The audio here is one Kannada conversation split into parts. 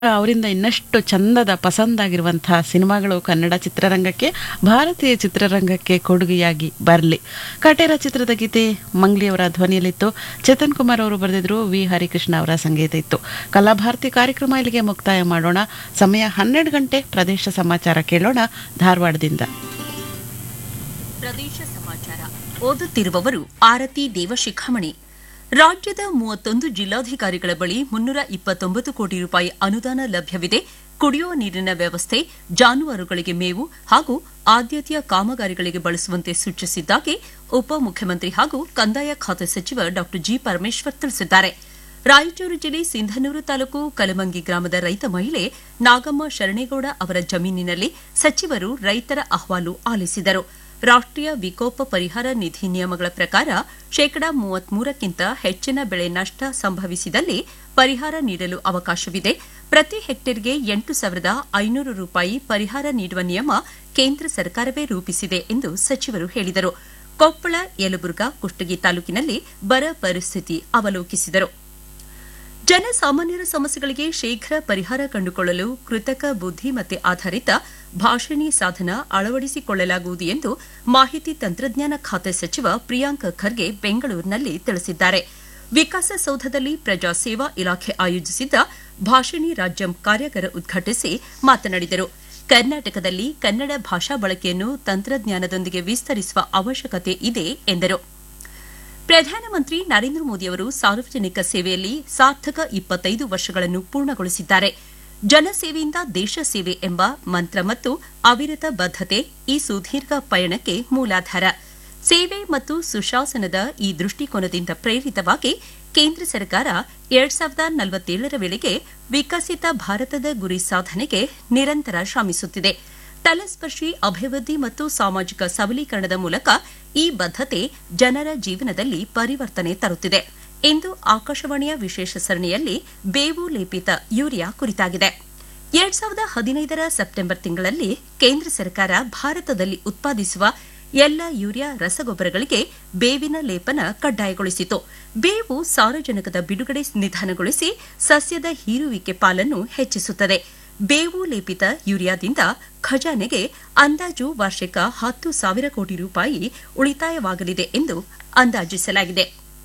ಅವರಿಂದ ಇನ್ನಷ್ಟು ಚಂದದ ಪಸಂದಾಗಿರುವಂತಹ ಸಿನಿಮಾಗಳು ಕನ್ನಡ ಚಿತ್ರರಂಗಕ್ಕೆ ಭಾರತೀಯ ಚಿತ್ರರಂಗಕ್ಕೆ ಕೊಡುಗೆಯಾಗಿ ಬರಲಿ ಕಟೇರ ಚಿತ್ರದ ಗೀತೆ ಮಂಗ್ಲಿಯವರ ಧ್ವನಿಯಲ್ಲಿತ್ತು ಚೇತನ್ ಕುಮಾರ್ ಅವರು ಬರೆದಿದ್ರು ವಿ ಹರಿಕೃಷ್ಣ ಅವರ ಸಂಗೀತ ಇತ್ತು ಕಲಾಭಾರತಿ ಕಾರ್ಯಕ್ರಮ ಇಲ್ಲಿಗೆ ಮುಕ್ತಾಯ ಮಾಡೋಣ ಸಮಯ ಹನ್ನೆರಡು ಗಂಟೆ ಪ್ರದೇಶ ಸಮಾಚಾರ ಕೇಳೋಣ ಧಾರವಾಡದಿಂದ ಪ್ರದೇಶ ಸಮಾಚಾರ ಓದುತ್ತಿರುವವರು ಆರತಿ ದೇವಶಿಖಾಮಣಿ ರಾಜ್ಯದ ಮೂವತ್ತೊಂದು ಜಿಲ್ಲಾಧಿಕಾರಿಗಳ ಬಳಿ ಮುನ್ನೂರ ಇಪ್ಪತ್ತೊಂಬತ್ತು ಕೋಟಿ ರೂಪಾಯಿ ಅನುದಾನ ಲಭ್ಯವಿದೆ ಕುಡಿಯುವ ನೀರಿನ ವ್ಯವಸ್ಥೆ ಜಾನುವಾರುಗಳಿಗೆ ಮೇವು ಹಾಗೂ ಆದ್ಯತೆಯ ಕಾಮಗಾರಿಗಳಿಗೆ ಬಳಸುವಂತೆ ಸೂಚಿಸಿದ್ದಾಗಿ ಉಪಮುಖ್ಯಮಂತ್ರಿ ಹಾಗೂ ಕಂದಾಯ ಖಾತೆ ಸಚಿವ ಡಾ ಜಿ ಪರಮೇಶ್ವರ್ ತಿಳಿಸಿದ್ದಾರೆ ರಾಯಚೂರು ಜಿಲ್ಲೆ ಸಿಂಧನೂರು ತಾಲೂಕು ಕಲಮಂಗಿ ಗ್ರಾಮದ ರೈತ ಮಹಿಳೆ ನಾಗಮ್ಮ ಶರಣೇಗೌಡ ಅವರ ಜಮೀನಿನಲ್ಲಿ ಸಚಿವರು ರೈತರ ಅಹವಾಲು ಆಲಿಸಿದರು ರಾಷ್ಟೀಯ ವಿಕೋಪ ಪರಿಹಾರ ನಿಧಿ ನಿಯಮಗಳ ಪ್ರಕಾರ ಶೇಕಡಾ ಮೂವತ್ಮೂರಕ್ಕಿಂತ ಹೆಚ್ಚಿನ ಬೆಳೆ ನಷ್ಟ ಸಂಭವಿಸಿದಲ್ಲಿ ಪರಿಹಾರ ನೀಡಲು ಅವಕಾಶವಿದೆ ಪ್ರತಿ ಹೆಕ್ಟೇರ್ಗೆ ಎಂಟು ಸಾವಿರದ ಐನೂರು ರೂಪಾಯಿ ಪರಿಹಾರ ನೀಡುವ ನಿಯಮ ಕೇಂದ್ರ ಸರ್ಕಾರವೇ ರೂಪಿಸಿದೆ ಎಂದು ಸಚಿವರು ಹೇಳಿದರು ಕೊಪ್ಪಳ ಯಲಬುರ್ಗಾ ಕುಷ್ಟಗಿ ತಾಲೂಕಿನಲ್ಲಿ ಬರ ಪರಿಸ್ಥಿತಿ ಅವಲೋಕಿಸಿದರು ಜನಸಾಮಾನ್ಯರ ಸಮಸ್ಯೆಗಳಿಗೆ ಶೀಘ್ರ ಪರಿಹಾರ ಕಂಡುಕೊಳ್ಳಲು ಕೃತಕ ಬುದ್ದಿಮತ್ತೆ ಆಧಾರಿತ ಭಾಷಣಿ ಸಾಧನ ಅಳವಡಿಸಿಕೊಳ್ಳಲಾಗುವುದು ಎಂದು ಮಾಹಿತಿ ತಂತ್ರಜ್ಞಾನ ಖಾತೆ ಸಚಿವ ಪ್ರಿಯಾಂಕ್ ಖರ್ಗೆ ಬೆಂಗಳೂರಿನಲ್ಲಿ ತಿಳಿಸಿದ್ದಾರೆ ವಿಕಾಸಸೌಧದಲ್ಲಿ ಪ್ರಜಾ ಸೇವಾ ಇಲಾಖೆ ಆಯೋಜಿಸಿದ್ದ ಭಾಷಣಿ ರಾಜ್ಯಂ ಕಾರ್ಯಾಗಾರ ಉದ್ಘಾಟಿಸಿ ಮಾತನಾಡಿದರು ಕರ್ನಾಟಕದಲ್ಲಿ ಕನ್ನಡ ಭಾಷಾ ಬಳಕೆಯನ್ನು ತಂತ್ರಜ್ಞಾನದೊಂದಿಗೆ ವಿಸ್ತರಿಸುವ ಅವಶ್ಯಕತೆ ಇದೆ ಎಂದರು ಪ್ರಧಾನಮಂತ್ರಿ ನರೇಂದ್ರ ಮೋದಿಯವರು ಸಾರ್ವಜನಿಕ ಸೇವೆಯಲ್ಲಿ ಸಾರ್ಥಕ ಇಪ್ಪತ್ತೈದು ವರ್ಷಗಳನ್ನು ಪೂರ್ಣಗೊಳಿಸಿದ್ದಾರೆ ಜನಸೇವೆಯಿಂದ ದೇಶ ಸೇವೆ ಎಂಬ ಮಂತ್ರ ಮತ್ತು ಅವಿರತ ಬದ್ದತೆ ಈ ಸುದೀರ್ಘ ಪಯಣಕ್ಕೆ ಮೂಲಾಧಾರ ಸೇವೆ ಮತ್ತು ಸುಶಾಸನದ ಈ ದೃಷ್ಟಿಕೋನದಿಂದ ಪ್ರೇರಿತವಾಗಿ ಕೇಂದ್ರ ಸರ್ಕಾರ ಎರಡ್ ಸಾವಿರದ ನಲವತ್ತೇಳರ ವೇಳೆಗೆ ವಿಕಸಿತ ಭಾರತದ ಗುರಿ ಸಾಧನೆಗೆ ನಿರಂತರ ಶ್ರಮಿಸುತ್ತಿದೆ ತಲಸ್ಪರ್ಶಿ ಅಭಿವೃದ್ಧಿ ಮತ್ತು ಸಾಮಾಜಿಕ ಸಬಲೀಕರಣದ ಮೂಲಕ ಈ ಬದ್ದತೆ ಜನರ ಜೀವನದಲ್ಲಿ ಪರಿವರ್ತನೆ ತರುತ್ತಿದೆ ಇಂದು ಆಕಾಶವಾಣಿಯ ವಿಶೇಷ ಸರಣಿಯಲ್ಲಿ ಬೇವು ಲೇಪಿತ ಯೂರಿಯಾ ಕುರಿತಾಗಿದೆ ಎರಡ್ ಸಾವಿರದ ಹದಿನೈದರ ಸೆಪ್ಟೆಂಬರ್ ತಿಂಗಳಲ್ಲಿ ಕೇಂದ್ರ ಸರ್ಕಾರ ಭಾರತದಲ್ಲಿ ಉತ್ಪಾದಿಸುವ ಎಲ್ಲ ಯೂರಿಯಾ ರಸಗೊಬ್ಬರಗಳಿಗೆ ಬೇವಿನ ಲೇಪನ ಕಡ್ಡಾಯಗೊಳಿಸಿತು ಬೇವು ಸಾರಜನಕದ ಬಿಡುಗಡೆ ನಿಧಾನಗೊಳಿಸಿ ಸಸ್ಯದ ಹೀರುವಿಕೆ ಪಾಲನ್ನು ಹೆಚ್ಚಿಸುತ್ತದೆ ಬೇವು ಲೇಪಿತ ಯೂರಿಯಾದಿಂದ ಖಜಾನೆಗೆ ಅಂದಾಜು ವಾರ್ಷಿಕ ಹತ್ತು ಸಾವಿರ ಕೋಟಿ ರೂಪಾಯಿ ಉಳಿತಾಯವಾಗಲಿದೆ ಎಂದು ಅಂದಾಜಿಸಲಾಗಿದೆ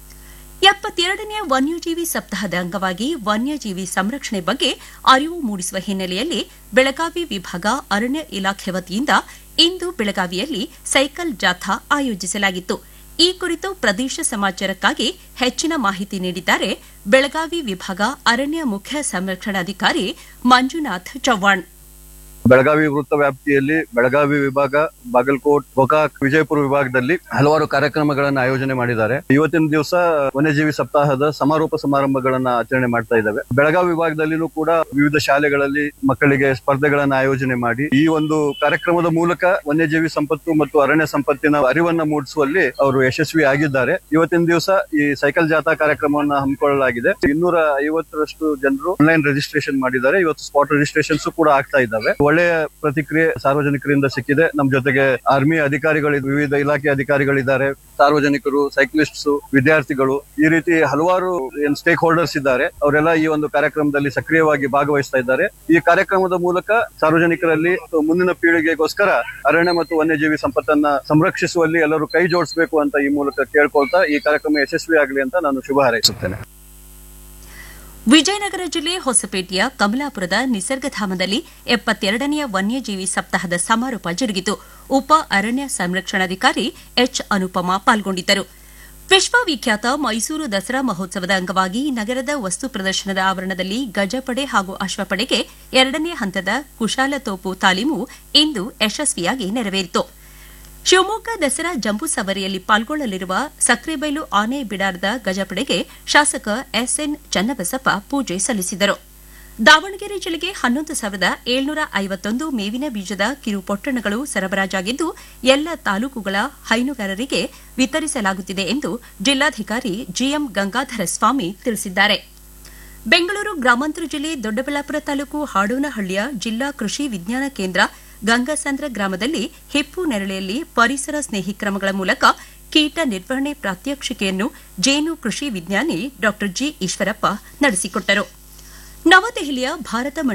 ಎಪ್ಪತ್ತೆರಡನೇ ವನ್ಯಜೀವಿ ಸಪ್ತಾಹದ ಅಂಗವಾಗಿ ವನ್ಯಜೀವಿ ಸಂರಕ್ಷಣೆ ಬಗ್ಗೆ ಅರಿವು ಮೂಡಿಸುವ ಹಿನ್ನೆಲೆಯಲ್ಲಿ ಬೆಳಗಾವಿ ವಿಭಾಗ ಅರಣ್ಯ ಇಲಾಖೆ ವತಿಯಿಂದ ಇಂದು ಬೆಳಗಾವಿಯಲ್ಲಿ ಸೈಕಲ್ ಜಾಥಾ ಆಯೋಜಿಸಲಾಗಿತ್ತು ಈ ಕುರಿತು ಪ್ರದೇಶ ಸಮಾಚಾರಕ್ಕಾಗಿ ಹೆಚ್ಚಿನ ಮಾಹಿತಿ ನೀಡಿದ್ದಾರೆ ಬೆಳಗಾವಿ ವಿಭಾಗ ಅರಣ್ಯ ಮುಖ್ಯ ಸಂರಕ್ಷಣಾಧಿಕಾರಿ ಮಂಜುನಾಥ್ ಚವ್ಹಾಣ್ ಬೆಳಗಾವಿ ವೃತ್ತ ವ್ಯಾಪ್ತಿಯಲ್ಲಿ ಬೆಳಗಾವಿ ವಿಭಾಗ ಬಾಗಲಕೋಟ್ ಗೋಕಾಕ್ ವಿಜಯಪುರ ವಿಭಾಗದಲ್ಲಿ ಹಲವಾರು ಕಾರ್ಯಕ್ರಮಗಳನ್ನು ಆಯೋಜನೆ ಮಾಡಿದ್ದಾರೆ ಇವತ್ತಿನ ದಿವಸ ವನ್ಯಜೀವಿ ಸಪ್ತಾಹದ ಸಮಾರೋಪ ಸಮಾರಂಭಗಳನ್ನ ಆಚರಣೆ ಮಾಡ್ತಾ ಇದ್ದಾವೆ ಬೆಳಗಾವಿ ವಿಭಾಗದಲ್ಲಿನೂ ಕೂಡ ವಿವಿಧ ಶಾಲೆಗಳಲ್ಲಿ ಮಕ್ಕಳಿಗೆ ಸ್ಪರ್ಧೆಗಳನ್ನ ಆಯೋಜನೆ ಮಾಡಿ ಈ ಒಂದು ಕಾರ್ಯಕ್ರಮದ ಮೂಲಕ ವನ್ಯಜೀವಿ ಸಂಪತ್ತು ಮತ್ತು ಅರಣ್ಯ ಸಂಪತ್ತಿನ ಅರಿವನ್ನ ಮೂಡಿಸುವಲ್ಲಿ ಅವರು ಯಶಸ್ವಿ ಆಗಿದ್ದಾರೆ ಇವತ್ತಿನ ದಿವಸ ಈ ಸೈಕಲ್ ಜಾಥಾ ಕಾರ್ಯಕ್ರಮವನ್ನ ಹಮ್ಮಿಕೊಳ್ಳಲಾಗಿದೆ ಇನ್ನೂರ ಐವತ್ತರಷ್ಟು ಜನರು ಆನ್ಲೈನ್ ರಿಜಿಸ್ಟ್ರೇಷನ್ ಮಾಡಿದ್ದಾರೆ ಇವತ್ತು ಸ್ಪಾಟ್ ರಿಜಿಸ್ಟ್ರೇಷನ್ಸ್ ಕೂಡ ಆಗ್ತಾ ಇದ್ದಾವೆ ಒಳ್ಳೆಯ ಪ್ರತಿಕ್ರಿಯೆ ಸಾರ್ವಜನಿಕರಿಂದ ಸಿಕ್ಕಿದೆ ನಮ್ಮ ಜೊತೆಗೆ ಆರ್ಮಿ ಅಧಿಕಾರಿಗಳು ವಿವಿಧ ಇಲಾಖೆ ಅಧಿಕಾರಿಗಳಿದ್ದಾರೆ ಸಾರ್ವಜನಿಕರು ಸೈಕ್ಲಿಸ್ಟ್ಸ್ ವಿದ್ಯಾರ್ಥಿಗಳು ಈ ರೀತಿ ಹಲವಾರು ಏನ್ ಸ್ಟೇಕ್ ಹೋಲ್ಡರ್ಸ್ ಇದ್ದಾರೆ ಅವರೆಲ್ಲ ಈ ಒಂದು ಕಾರ್ಯಕ್ರಮದಲ್ಲಿ ಸಕ್ರಿಯವಾಗಿ ಭಾಗವಹಿಸ್ತಾ ಇದ್ದಾರೆ ಈ ಕಾರ್ಯಕ್ರಮದ ಮೂಲಕ ಸಾರ್ವಜನಿಕರಲ್ಲಿ ಮುಂದಿನ ಪೀಳಿಗೆಗೋಸ್ಕರ ಅರಣ್ಯ ಮತ್ತು ವನ್ಯಜೀವಿ ಸಂಪತ್ತನ್ನ ಸಂರಕ್ಷಿಸುವಲ್ಲಿ ಎಲ್ಲರೂ ಕೈ ಜೋಡಿಸಬೇಕು ಅಂತ ಈ ಮೂಲಕ ಕೇಳ್ಕೊಳ್ತಾ ಈ ಕಾರ್ಯಕ್ರಮ ಯಶಸ್ವಿ ಆಗಲಿ ಅಂತ ನಾನು ಶುಭ ಹಾರೈಸುತ್ತೇನೆ ವಿಜಯನಗರ ಜಿಲ್ಲೆ ಹೊಸಪೇಟೆಯ ಕಮಲಾಪುರದ ನಿಸರ್ಗಧಾಮದಲ್ಲಿ ಎಪ್ಪತ್ತೆರಡನೆಯ ವನ್ಯಜೀವಿ ಸಪ್ತಾಹದ ಸಮಾರೋಪ ಜರುಗಿತು ಉಪ ಅರಣ್ಯ ಸಂರಕ್ಷಣಾಧಿಕಾರಿ ಎಚ್ ಅನುಪಮಾ ಪಾಲ್ಗೊಂಡಿದ್ದರು ವಿಶ್ವವಿಖ್ಯಾತ ಮೈಸೂರು ದಸರಾ ಮಹೋತ್ಸವದ ಅಂಗವಾಗಿ ನಗರದ ವಸ್ತು ಪ್ರದರ್ಶನದ ಆವರಣದಲ್ಲಿ ಗಜಪಡೆ ಹಾಗೂ ಅಶ್ವಪಡೆಗೆ ಎರಡನೇ ಹಂತದ ಕುಶಾಲತೋಪು ತಾಲೀಮು ಇಂದು ಯಶಸ್ವಿಯಾಗಿ ನೆರವೇರಿತು ಶಿವಮೊಗ್ಗ ದಸರಾ ಜಂಬೂ ಸವಾರಿಯಲ್ಲಿ ಪಾಲ್ಗೊಳ್ಳಲಿರುವ ಸಕ್ರೆಬೈಲು ಆನೆ ಬಿಡಾರದ ಗಜಪಡೆಗೆ ಶಾಸಕ ಎಸ್ಎನ್ ಚನ್ನಬಸಪ್ಪ ಪೂಜೆ ಸಲ್ಲಿಸಿದರು ದಾವಣಗೆರೆ ಜಿಲ್ಲೆಗೆ ಹನ್ನೊಂದು ಸಾವಿರದ ಏಳ್ನೂರ ಐವತ್ತೊಂದು ಮೇವಿನ ಬೀಜದ ಕಿರು ಪೊಟ್ಟಣಗಳು ಸರಬರಾಜಾಗಿದ್ದು ಎಲ್ಲ ತಾಲೂಕುಗಳ ಹೈನುಗಾರರಿಗೆ ವಿತರಿಸಲಾಗುತ್ತಿದೆ ಎಂದು ಜಿಲ್ಲಾಧಿಕಾರಿ ಜಿಎಂ ಗಂಗಾಧರ ಸ್ವಾಮಿ ತಿಳಿಸಿದ್ದಾರೆ ಬೆಂಗಳೂರು ಗ್ರಾಮಾಂತರ ಜಿಲ್ಲೆ ದೊಡ್ಡಬಳ್ಳಾಪುರ ತಾಲೂಕು ಹಾಡೋನಹಳ್ಳಿಯ ಜಿಲ್ಲಾ ಕೃಷಿ ವಿಜ್ಞಾನ ಕೇಂದ್ರ ಗಂಗಸಂದ್ರ ಗ್ರಾಮದಲ್ಲಿ ಹಿಪ್ಪು ನೆರಳೆಯಲ್ಲಿ ಪರಿಸರ ಸ್ನೇಹಿ ಕ್ರಮಗಳ ಮೂಲಕ ಕೀಟ ನಿರ್ವಹಣೆ ಪ್ರಾತ್ಯಕ್ಷಿಕೆಯನ್ನು ಜೇನು ಕೃಷಿ ವಿಜ್ಞಾನಿ ಡಾ ಜಿ ಈಶ್ವರಪ್ಪ ನಡೆಸಿಕೊಟ್ಟರು ನವದೆಹಲಿಯ ಭಾರತ